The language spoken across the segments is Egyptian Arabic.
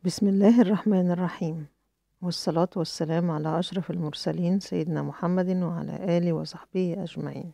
بسم الله الرحمن الرحيم والصلاة والسلام على أشرف المرسلين سيدنا محمد وعلى آله وصحبه أجمعين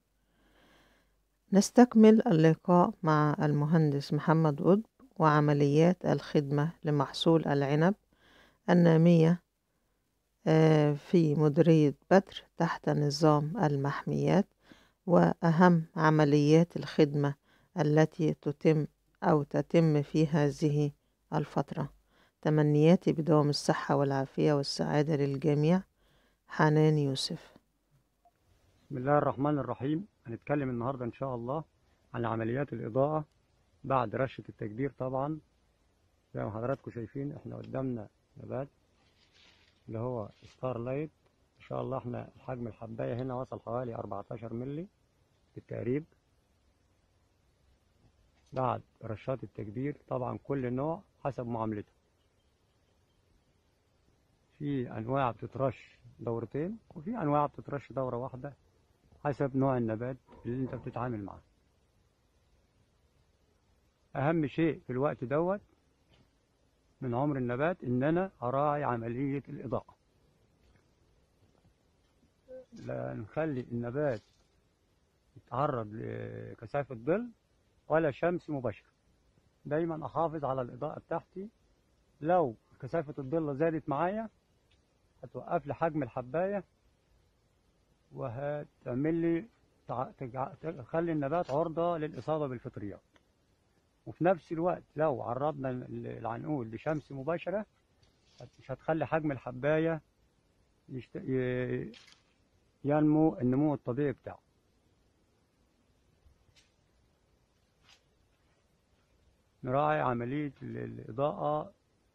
نستكمل اللقاء مع المهندس محمد قطب وعمليات الخدمة لمحصول العنب النامية آه، في مديرية بدر تحت نظام المحميات وأهم عمليات الخدمة التي تتم أو تتم في هذه الفترة تمنياتي بدوام الصحة والعافية والسعادة للجميع حنان يوسف بسم الله الرحمن الرحيم هنتكلم النهاردة إن شاء الله عن عمليات الإضاءة بعد رشة التجدير طبعا زي ما حضراتكم شايفين احنا قدامنا نبات اللي هو ستار لايت إن شاء الله احنا حجم الحباية هنا وصل حوالي 14 ملي بالتقريب بعد رشات التجدير طبعا كل نوع حسب معاملته في أنواع بتترش دورتين وفي أنواع بتترش دورة واحدة حسب نوع النبات اللي انت بتتعامل معاه اهم شيء في الوقت دوت من عمر النبات ان انا اراعي عملية الاضاءة لا نخلي النبات يتعرض لكثافة ظل ولا شمس مباشرة دايما احافظ على الاضاءة بتاعتي لو كثافة الظل زادت معايا هتوقف لي حجم الحباية وهتعمل لي تع- تجع- تخلي النبات عرضة للإصابة بالفطريات وفي نفس الوقت لو عرضنا ال- العنقود لشمس مباشرة هت- مش هتخلي حجم الحباية يشت... ي... ينمو النمو الطبيعي بتاعه نراعي عملية ال- الإضاءة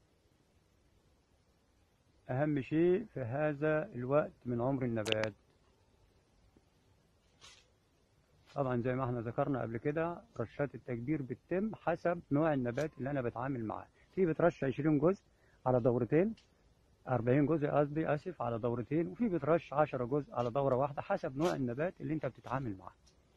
أهم شيء في هذا الوقت من عمر النبات طبعا زي ما احنا ذكرنا قبل كده رشات التكبير بتتم حسب نوع النبات اللي انا بتعامل معاه في بترش 20 جزء على دورتين 40 جزء قصدي اسف على دورتين وفي بترش 10 جزء على دوره واحده حسب نوع النبات اللي انت بتتعامل معاه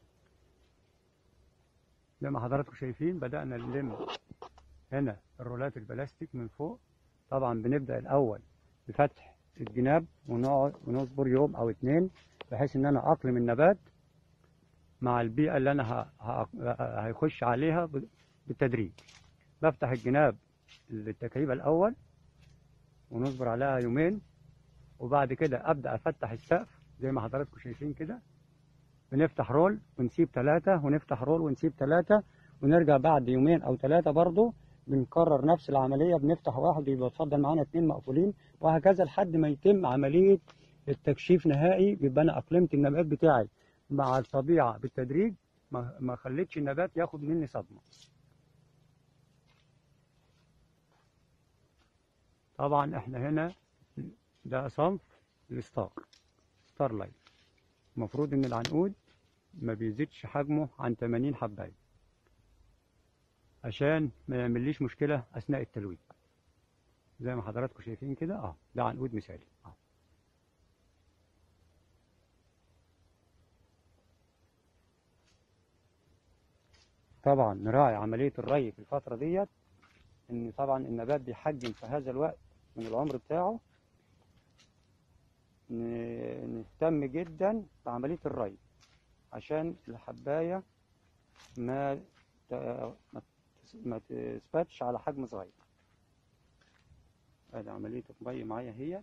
زي ما حضراتكم شايفين بدأنا نلم هنا الرولات البلاستيك من فوق طبعا بنبدأ الأول بفتح الجناب ونقعد ونصبر يوم أو اتنين بحيث إن أنا أقلم النبات مع البيئة اللي أنا ه- ه- هيخش عليها ب- بالتدريج بفتح الجناب للتكعيبة الأول ونصبر عليها يومين وبعد كده أبدأ أفتح السقف زي ما حضراتكم شايفين كده بنفتح رول ونسيب ثلاثة ونفتح رول ونسيب ثلاثة ونرجع بعد يومين أو ثلاثة برضو بنكرر نفس العملية بنفتح واحد يبقى اتفضل معانا اتنين مقفولين وهكذا لحد ما يتم عملية التكشيف نهائي بيبقى أنا أقلمت النبات بتاعي مع الطبيعة بالتدريج ما ما خليتش النبات ياخد مني صدمة طبعا احنا هنا ده صنف الستار ستار لايت المفروض ان العنقود ما بيزيدش حجمه عن 80 حباية عشان ما يعمليش مشكلة اثناء التلوين زي ما حضراتكم شايفين كده اه ده عنقود مثالي اه طبعا نراعي عملية الري في الفترة ديت ان طبعا النبات بيحجم في هذا الوقت من العمر بتاعه ن- نهتم جدا بعملية الري عشان الحباية ما ت- ما تس- ما تثبتش على حجم صغير ادي عملية الري معايا هي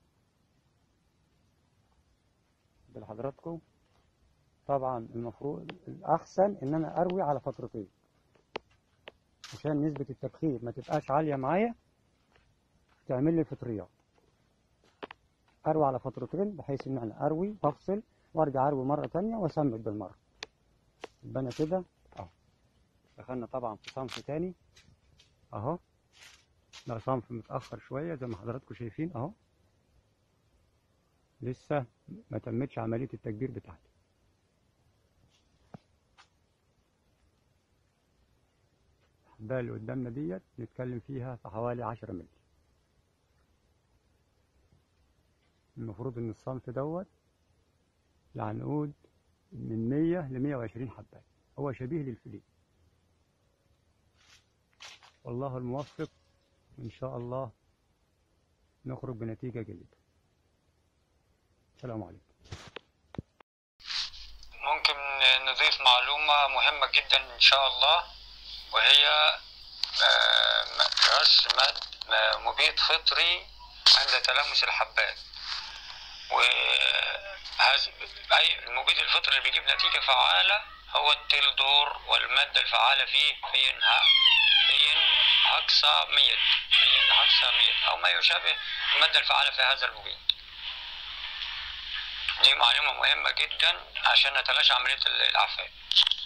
ده لحضراتكم طبعا المفروض الأحسن إن أنا أروي على فترتين عشان نسبة التبخير ما تبقاش عالية معايا تعمل لي فطريات أروي على فترتين بحيث إن أنا أروي وأفصل وأرجع أروي مرة تانية وأسمد بالمرة يبقى أنا كده أهو دخلنا طبعا في صنف تاني أهو ده صنف متأخر شوية زي ما حضراتكم شايفين أهو لسه ما تمتش عملية التكبير بتاعتي الحباية اللي قدامنا ديت نتكلم فيها في حوالي 10 مللي المفروض ان الصنف دوت العنقود من 100 ل 120 حباية هو شبيه للفلين والله الموفق وإن شاء الله نخرج بنتيجة جيدة السلام عليكم ممكن نضيف معلومة مهمة جدا إن شاء الله وهي آه، م- رش مد- م- مبيد فطري عند تلامس الحبات وهذا أي المبيد الفطري اللي بيجيب نتيجة فعالة هو التيلدور والمادة الفعالة فيه هي هي هكسا ميت هي هكسا ميت أو ما يشابه المادة الفعالة في هذا المبيد دي معلومة مهمة جدا عشان نتلاشى عملية الإعفاء